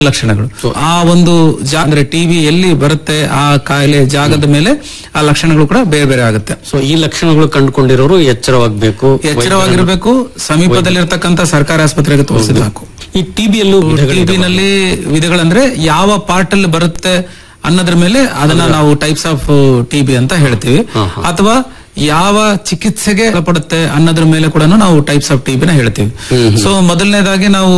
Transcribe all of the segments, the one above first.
ಲಕ್ಷಣಗಳು ಆ ಒಂದು ಜಾ ಅಂದ್ರೆ ಟಿವಿ ಎಲ್ಲಿ ಬರುತ್ತೆ ಆ ಕಾಯಿಲೆ ಜಾಗದ ಮೇಲೆ ಆ ಲಕ್ಷಣಗಳು ಕೂಡ ಬೇರೆ ಬೇರೆ ಆಗುತ್ತೆ ಸೊ ಈ ಲಕ್ಷಣಗಳು ಕಂಡುಕೊಂಡಿರೋರು ಎಚ್ಚರವಾಗಬೇಕು ಎಚ್ಚರವಾಗಿರ್ಬೇಕು ಸಮೀಪದಲ್ಲಿರ್ತಕ್ಕಂಥ ಸರ್ಕಾರಿ ಆಸ್ಪತ್ರೆಗೆ ತೋರಿಸಿದ್ರೆ ಸಾಕು ಈ ಟಿಬಿಯಲ್ಲೂ ಟಿಬಿನಲ್ಲಿ ವಿಧಗಳಂದ್ರೆ ಯಾವ ಪಾರ್ಟ್ ಅಲ್ಲಿ ಬರುತ್ತೆ ಅನ್ನೋದ್ರ ಮೇಲೆ ಅದನ್ನ ನಾವು ಟೈಪ್ಸ್ ಆಫ್ ಟಿಬಿ ಅಂತ ಹೇಳ್ತೀವಿ ಅಥವಾ ಯಾವ ಚಿಕಿತ್ಸೆಗೆ ಒಳಪಡುತ್ತೆ ಅನ್ನೋದ್ರ ಮೇಲೆ ಕೂಡ ನಾವು ಟೈಪ್ಸ್ ಆಫ್ ಟಿಬಿನ ಹೇಳ್ತೀವಿ ಸೊ ಮೊದಲನೇದಾಗಿ ನಾವು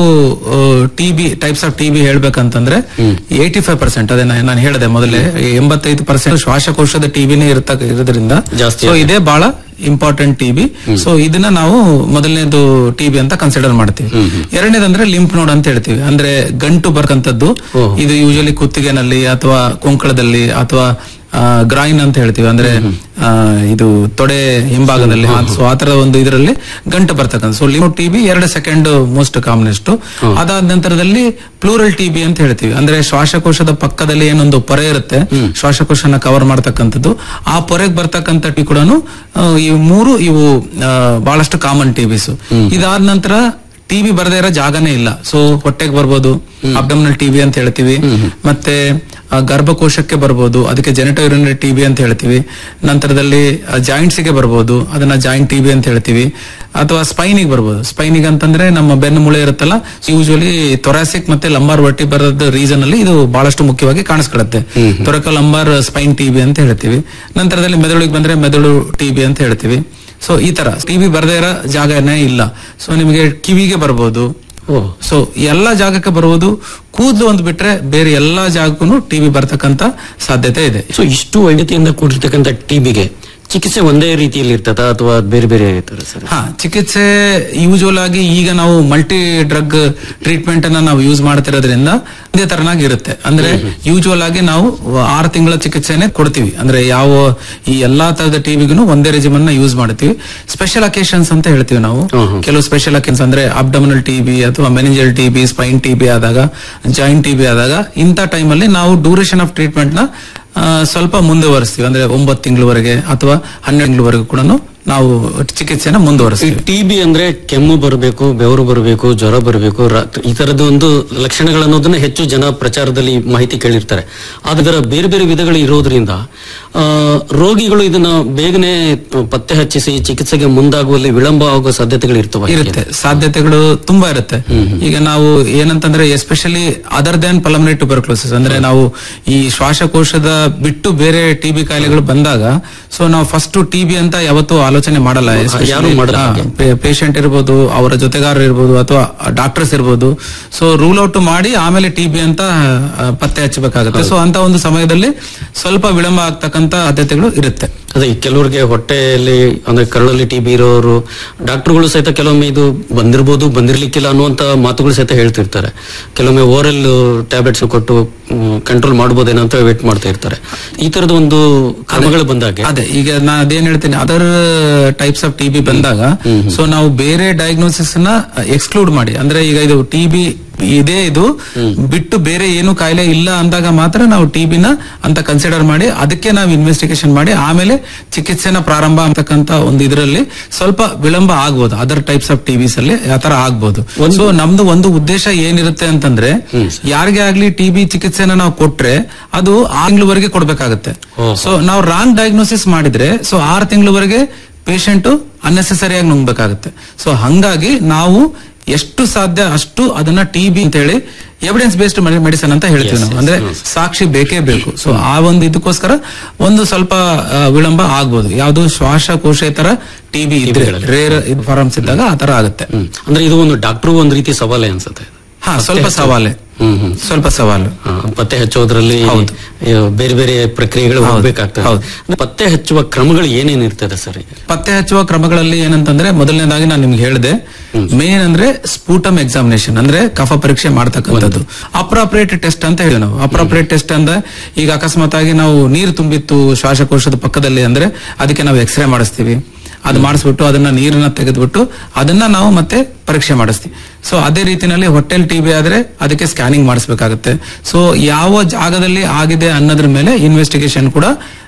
ಟಿಬಿ ಟೈಪ್ಸ್ ಆಫ್ ಟಿಬಿ ಹೇಳ್ಬೇಕಂತಂದ್ರೆ ಏಯ್ಟಿ ಫೈವ್ ಪರ್ಸೆಂಟ್ ಅದೇ ನಾ- ನಾನು ಹೇಳಿದೆ ಮೊದಲೇ ಎಂಬತ್ತೈದು ಪರ್ಸೆಂಟ್ ಶ್ವಾಸಕೋಶದ ಟಿಬಿನೇ ಇರತಕ್ಕ ಇರೋದ್ರಿಂದ ಜಾಸ್ತಿ ಸೊ ಇದೇ ಬಹಳ ಇಂಪಾರ್ಟೆಂಟ್ ಟಿಬಿ ಸೊ ಇದನ್ನ ನಾವು ಮೊದಲನೇದು ಟಿಬಿ ಅಂತ ಕನ್ಸಿಡರ್ ಮಾಡ್ತೀವಿ ಎರಡನೇದಂದ್ರೆ ಲಿಂಪ್ ನೋಡ್ ಅಂತ ಹೇಳ್ತೀವಿ ಅಂದ್ರೆ ಗಂಟು ಬರ್ತಕ್ಕಂಥದ್ದು ಇದು ಯೂಶಲಿ ಕುತ್ತಿಗೆನಲ್ಲಿ ಅಥವಾ ಕೊಂಕಳದಲ್ಲಿ ಅಥವಾ ಗ್ರೈನ್ ಅಂತ ಹೇಳ್ತೀವಿ ಅಂದ್ರೆ ಆ, ಇದು ತೊಡೆ ಹಿಂಭಾಗದಲ್ಲಿ ಸೊ ಆ ತರದ ಒಂದು ಇದರಲ್ಲಿ ಗಂಟು ಬರ್ತಕ್ಕಂಥ ಸೊ ಲಿಂಪ್ ಟಿಬಿ ಎರಡು ಸೆಕೆಂಡ್ ಮೋಸ್ಟ್ ಕಾಮನೆಸ್ಟ್ ಅದಾದ ನಂತರದಲ್ಲಿ ಪ್ಲೂರಲ್ ಟಿಬಿ ಅಂತ ಹೇಳ್ತೀವಿ ಅಂದ್ರೆ ಶ್ವಾಸಕೋಶದ ಪಕ್ಕದಲ್ಲಿ ಏನೊಂದು ಪೊರೆ ಇರುತ್ತೆ ಶ್ವಾಸಕೋಶನ ಕವರ್ ಮಾಡ್ತಕ್ಕಂಥದ್ದು ಆ ಪೊರೆಗೆ ಬರ್ತಕ್ಕಂಥ ಟಿ ಕೂಡ ಈ ಮೂರು ಇವು ಆ, ಬಹಳಷ್ಟು ಕಾಮನ್ ಟಿಬಿಸ್ ಇದಾದ ನಂತರ ಟಿಬಿ ಬರದೇ ಇರೋ ಜಾಗನೇ ಇಲ್ಲ ಸೊ ಹೊಟ್ಟೆಗೆ ಬರ್ಬೋದು ಅಬ್ಡಮಿನಲ್ ಟಿಬಿ ಅಂತ ಹೇಳ್ತೀವಿ ಮತ್ತೆ ಆ, ಗರ್ಭಕೋಶಕ್ಕೆ ಬರ್ಬೋದು ಅದಕ್ಕೆ ಜೆನೆಟೋ ಯೂರಿನರಿ ಟಿಬಿ ಅಂತ ಹೇಳ್ತೀವಿ ನಂತರದಲ್ಲಿ ಜಾಯಿಂಟ್ಸ್ ಗೆ ಬರ್ಬೋದು ಅದನ್ನ ಜಾಯಿಂಟ್ ಟಿಬಿ ಅಂತ ಹೇಳ್ತೀವಿ ಅಥವಾ ಸ್ಪೈನಿಗೆ ಬರ್ಬೋದು ಸ್ಪೈನಿಗೆ ಅಂತಂದ್ರೆ ನಮ್ಮ ಬೆನ್ನು ಮೂಳೆ ಇರುತ್ತಲ್ಲ ಯೂಶುವಲಿ ತೊರಾಸಿಕ್ ಮತ್ತೆ ಲಂಬಾರ್ ವರ್ಟಿ ಬರೋದ ರೀಸನ್ ಅಲ್ಲಿ ಇದು ಬಹಳಷ್ಟು ಮುಖ್ಯವಾಗಿ ಕಾಣಿಸ್ಕೊಳ್ಳುತ್ತೆ ತೊರಕ ಲಂಬಾರ್ ಸ್ಪೈನ್ ಟಿಬಿ ಅಂತ ಹೇಳ್ತೀವಿ ನಂತರದಲ್ಲಿ ಮೆದುಳಿಗೆ ಬಂದ್ರೆ ಮೆದುಳು ಟಿಬಿ ಅಂತ ಹೇಳ್ತೀವಿ ಸೊ ಈ ತರ ಟಿವಿ ಬರದೇ ಇರೋ ಜಾಗನೇ ಇಲ್ಲ ಸೊ ನಿಮಗೆ ಕಿವಿಗೆ ಬರ್ಬೋದು ಸೊ ಎಲ್ಲಾ ಜಾಗಕ್ಕೆ ಬರುವುದು ಕೂದಲು ಒಂದು ಬಿಟ್ರೆ ಬೇರೆ ಎಲ್ಲಾ ಜಾಗಕ್ಕೂ ಟಿವಿ ಬರ್ತಕ್ಕಂತ ಸಾಧ್ಯತೆ ಇದೆ ಸೊ ಇಷ್ಟು ವೈದ್ಯತೆಯಿಂದ ಕೂಡಿರ್ತಕ್ಕಂಥ ಟಿಬಿಗೆ ಚಿಕಿತ್ಸೆ ಒಂದೇ ರೀತಿಯಲ್ಲಿ ಇರ್ತದ ಅಥವಾ ಬೇರೆ ಬೇರೆ ಇರ್ತದೆ ಸರ್ ಹಾ ಚಿಕಿತ್ಸೆ ಯೂಶುವಲ್ ಆಗಿ ಈಗ ನಾವು ಮಲ್ಟಿ ಡ್ರಗ್ ಟ್ರೀಟ್ಮೆಂಟ್ ಅನ್ನ ನಾವು ಯೂಸ್ ಮಾಡ್ತಿರೋದ್ರಿಂದ ಇದೇ ತರನಾಗಿ ಇರುತ್ತೆ ಅಂದ್ರೆ ಯೂಶುವಲ್ ಆಗಿ ನಾವು ಆರು ತಿಂಗಳ ಚಿಕಿತ್ಸೆನೆ ಕೊಡ್ತೀವಿ ಅಂದ್ರೆ ಯಾವ ಈ ಎಲ್ಲಾ ತರದ ಟಿವಿಗೂ ಒಂದೇ ರೆಜಿಮನ್ ನ ಯೂಸ್ ಮಾಡ್ತೀವಿ ಸ್ಪೆಷಲ್ ಅಕೇಶನ್ಸ್ ಅಂತ ಹೇಳ್ತೀವಿ ನಾವು ಕೆಲವು ಸ್ಪೆಷಲ್ ಅಕೇಶನ್ಸ್ ಅಂದ್ರೆ ಅಬ್ಡಮಿನಲ್ ಟಿಬಿ ಅಥವಾ ಮೆನಿಂಜಲ್ ಟಿಬಿ ಸ್ಪೈನ್ ಟಿಬಿ ಆದಾಗ ಜಾಯಿಂಟ್ ಟಿಬಿ ಆದಾಗ ಇಂಥ ಟೈಮಲ್ಲಿ ನಾವು ಡ್ಯೂರೇಷನ್ ಆಫ್ ಟ್ರೀಟ್ಮೆಂಟ್ ನ ಆ, ಸ್ವಲ್ಪ ಮುಂದುವರಿಸ್ತೀವಿ ಅಂದ್ರೆ ಒಂಬತ್ತು ತಿಂಗಳವರೆಗೆ ಅಥವಾ ಹನ್ನೆರಡು ತಿಂಗಳವರೆಗೂ ಕೂಡ ನಾವು ಚಿಕಿತ್ಸೆನ ಈ ಮುಂದುವರಿಸ್ತೀವಿ ಟಿಬಿ ಅಂದ್ರೆ ಕೆಮ್ಮು ಬರಬೇಕು ಬೆವರು ಬರಬೇಕು ಜ್ವರ ಬರಬೇಕು ಈ ತರದ ಒಂದು ಲಕ್ಷಣಗಳನ್ನೋದನ್ನ ಹೆಚ್ಚು ಜನ ಪ್ರಚಾರದಲ್ಲಿ ಮಾಹಿತಿ ಕೇಳಿರ್ತಾರೆ ಅದರ ಬೇರೆ ಬೇರೆ ವಿಧಗಳು ಇರೋದ್ರಿಂದ ಆ, ರೋಗಿಗಳು ಇದನ್ನ ಬೇಗನೆ ಪತ್ತೆ ಹಚ್ಚಿಸಿ ಚಿಕಿತ್ಸೆಗೆ ಮುಂದಾಗುವಲ್ಲಿ ವಿಳಂಬ ಆಗುವ ಸಾಧ್ಯತೆಗಳು ಇರ್ತವೆ ಇರುತ್ತೆ ಸಾಧ್ಯತೆಗಳು ತುಂಬಾ ಇರುತ್ತೆ ಈಗ ನಾವು ಏನಂತಂದ್ರೆ especially other than pulmonary tuberculosis ಅಂದ್ರೆ ನಾವು ಈ ಶ್ವಾಸಕೋಶದ ಬಿಟ್ಟು ಬೇರೆ ಟಿಬಿ ಕಾಯಿಲೆಗಳು ಬಂದಾಗ ಸೊ ನಾವು ಫಸ್ಟ್ ಟಿಬಿ ಅಂತ ಯಾವತ್ತೂ ಆಲೋಚನೆ ಮಾಡಲ್ಲ ಯಾರು ಮಾಡಲ್ಲ ಪೇಷಂಟ್ ಇರ್ಬೋದು ಅವರ ಜೊತೆಗಾರರು ಇರ್ಬೋದು ಅಥವಾ ಡಾಕ್ಟರ್ಸ್ ಇರ್ಬೋದು ಸೊ ರೂಲ್ ಔಟ್ ಮಾಡಿ ಆಮೇಲೆ ಟಿಬಿ ಅಂತ ಆ, ಪತ್ತೆ ಹಚ್ಚಬೇಕಾಗುತ್ತೆ ಸೊ ಅಂತ ಒಂದು ಸಮಯದಲ್ಲಿ ಸ್ವಲ್ಪ ವಿಳಂಬ ಆಗ್ತಕ್ಕಂತ ಸಾಧ್ಯತೆಗಳು ಇರುತ್ತೆ ಅದೇ ಈ ಕೆಲವರಿಗೆ ಹೊಟ್ಟೆಯಲ್ಲಿ ಅಂದ್ರೆ ಕರಳಲ್ಲಿ ಟಿಬಿ ಇರೋರು ಡಾಕ್ಟರ್ಗಳು ಸಹಿತ ಕೆಲವೊಮ್ಮೆ ಇದು ಬಂದಿರ್ಬೋದು ಬಂದಿರ್ಲಿಕ್ಕಿಲ್ಲ ಅನ್ನುವಂತ ಮಾತುಗಳು ಸಹಿತ ಹೇಳ್ತಿರ್ತಾರೆ ಕೆಲವೊಮ್ಮೆ ಓರಲ್ ಟ್ಯಾಬ್ಲೆಟ್ಸ್ ಕೊಟ್ಟು ಕಂಟ್ರೋಲ್ ಮಾಡಬಹುದೇನೋ ಅಂತ ವೇಟ್ ಮಾಡ್ತಾ ಇರ್ತಾರೆ ಈ ತರದ ಒಂದು ಕ್ರಮಗಳು ಬಂದಾಗೆ ಅದೇ ಈಗ ನಾನು ಅದೇನ್ ಹೇಳ್ತೀನಿ ಅದರ್ ಟೈಪ್ಸ್ ಆಫ್ ಟಿಬಿ ಬಂದಾಗ ಸೊ ನಾವು ಬೇರೆ ಡಯಾಗ್ನೋಸಿಸ್ ನ ಎಕ್ಸ್ಕ್ಲೂಡ್ ಮಾಡಿ ಅಂದ್ರೆ ಈಗ ಇದು ಟಿಬಿ ಇದೇ ಇದು ಬಿಟ್ಟು ಬೇರೆ ಏನು ಕಾಯಿಲೆ ಇಲ್ಲ ಅಂದಾಗ ಮಾತ್ರ ನಾವು ಟಿಬಿನ ಅಂತ ಕನ್ಸಿಡರ್ ಮಾಡಿ ಅದಕ್ಕೆ ನಾವು ಇನ್ವೆಸ್ಟಿಗೇಷನ್ ಮಾಡಿ ಆಮೇಲೆ ಚಿಕಿತ್ಸೆನ ಪ್ರಾರಂಭ ಅಂತಕ್ಕಂತ ಒಂದು ಇದರಲ್ಲಿ ಸ್ವಲ್ಪ ವಿಳಂಬ ಆಗ್ಬೋದು ಅದರ್ ಟೈಪ್ಸ್ ಆಫ್ ಟಿಬಿಸ್ ಅಲ್ಲಿ ಆ ತರ ಆಗ್ಬೋದು ಸೊ ನಮ್ದು ಒಂದು ಉದ್ದೇಶ ಏನಿರುತ್ತೆ ಅಂತಂದ್ರೆ ಯಾರಿಗೆ ಆಗ್ಲಿ ಟಿಬಿ ಚಿಕಿತ್ಸೆನ ನಾವು ಕೊಟ್ರೆ ಅದು ಆರು ತಿಂಗಳವರೆಗೆ ಕೊಡ್ಬೇಕಾಗತ್ತೆ ಸೊ ನಾವು ರಾಂಗ್ ಡಯಾಗ್ನೋಸಿಸ್ ಮಾಡಿದ್ರೆ ಸೊ ಆರು ತಿಂಗಳವರೆಗೆ ಪೇಷಂಟ್ ಅನ್ನೆಸೆಸರಿಯಾಗಿ ನುಂಗ್ಬೇಕಾಗುತ್ತೆ ಸೊ ಹಂಗಾಗಿ ನಾವು ಎಷ್ಟು ಸಾಧ್ಯ ಅಷ್ಟು ಅದನ್ನ ಟಿಬಿ ಅಂತ ಹೇಳಿ ಎವಿಡೆನ್ಸ್ ಬೇಸ್ಡ್ ಮೆಡಿಸನ್ ಅಂತ ಹೇಳ್ತೀವಿ ನಾವು ಅಂದ್ರೆ ಸಾಕ್ಷಿ ಬೇಕೇ ಬೇಕು ಸೊ ಆ ಒಂದು ಇದಕ್ಕೋಸ್ಕರ ಒಂದು ಸ್ವಲ್ಪ ಆ, ವಿಳಂಬ ಆಗ್ಬೋದು ಯಾವುದು ಶ್ವಾಸಕೋಶೇತರ ಟಿಬಿ ಇದ್ರೆ ರೇರ್ ಫಾರಮ್ಸ್ ಇದ್ದಾಗ ಆ ತರ ಆಗುತ್ತೆ ಹ್ಮ್. ಅಂದ್ರೆ ಇದು ಒಂದು ಡಾಕ್ಟರ್ ಒಂದು ರೀತಿ ಸವಾಲೇ ಅನ್ಸುತ್ತೆ ಹಾ ಸ್ವಲ್ಪ ಸವಾಲೆ ಹ್ಮ್ ಹ್ಮ್ ಸ್ವಲ್ಪ ಸವಾಲು ಆ, ಪತ್ತೆ ಹಚ್ಚೋದ್ರಲ್ಲಿ ಆ, ಬೇರೆ ಬೇರೆ ಪ್ರಕ್ರಿಯೆಗಳು ಹೋಗ್ಬೇಕಾಗ್ತದೆ ಅಂದ್ರೆ ಪತ್ತೆ ಹಚ್ಚುವ ಕ್ರಮಗಳು ಏನೇನ್ ಇರ್ತದೆ ಸರ್ ಈಗ? ಪತ್ತೆ ಹಚ್ಚುವ ಕ್ರಮಗಳಲ್ಲಿ ಏನಂತಂದ್ರೆ ಮೊದಲನೇದಾಗಿ ನಾನು ನಿಮ್ಗೆ ಹೇಳಿದೆ ಮೇನ್ ಅಂದ್ರೆ ಸ್ಪೂಟಮ್ ಎಕ್ಸಾಮಿನೇಷನ್ ಅಂದ್ರೆ ಕಫ ಪರೀಕ್ಷೆ ಮಾಡ್ತಕ್ಕಂಥದ್ದು ಅಪ್ರಾಪ್ರಿಯೇಟ್ ಟೆಸ್ಟ್ ಅಂತ ಹೇಳಿ ನಾವು ಅಪ್ರಾಪ್ರಿಯೇಟ್ ಟೆಸ್ಟ್ ಅಂದ್ರೆ ಈಗ ಅಕಸ್ಮಾತ್ ಆಗಿ ನಾವು ನೀರು ತುಂಬಿತ್ತು ಶ್ವಾಸಕೋಶದ ಪಕ್ಕದಲ್ಲಿ ಅಂದ್ರೆ ಅದಕ್ಕೆ ನಾವು ಎಕ್ಸ್ರೇ ಮಾಡಿಸ್ತೀವಿ ಅದು ಮಾಡಿಸ್ಬಿಟ್ಟು ಅದನ್ನ ನೀರನ್ನ ತೆಗೆದ್ಬಿಟ್ಟು ಅದನ್ನ ನಾವು ಮತ್ತೆ ಪರೀಕ್ಷೆ ಮಾಡಿಸ್ತೀವಿ ಸೊ ಅದೇ ರೀತಿನಲ್ಲಿ ಹೊಟ್ಟೆಲ್ ಟಿಬಿ ಆದ್ರೆ ಅದಕ್ಕೆ ಸ್ಕ್ಯಾನಿಂಗ್ ಮಾಡಿಸ್ಬೇಕಾಗುತ್ತೆ ಸೊ ಯಾವ ಜಾಗದಲ್ಲಿ ಆಗಿದೆ ಅನ್ನೋದ್ರ ಮೇಲೆ ಇನ್ವೆಸ್ಟಿಗೇಷನ್ ಕೂಡ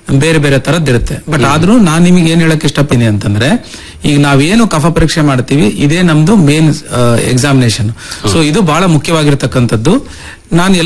ಬೇರೆ ಬೇರೆ ತರದ್ದಿರುತ್ತೆ ಬಟ್ ಆದ್ರೂ ನಾನ್ ನಿಮಗೆ ಏನ್ ಹೇಳಕ್ ಇಷ್ಟಪಡ್ತೀನಿ ಅಂತಂದ್ರೆ ಈಗ ನಾವೇನು ಕಫ ಪರೀಕ್ಷೆ ಮಾಡ್ತೀವಿ ಇದೇ ನಮ್ದು ಮೇನ್ ಎಕ್ಸಾಮಿನೇಷನ್ ಸೊ ಇದು ಬಹಳ ಮುಖ್ಯವಾಗಿರ್ತಕ್ಕಂಥದ್ದು ನಾನು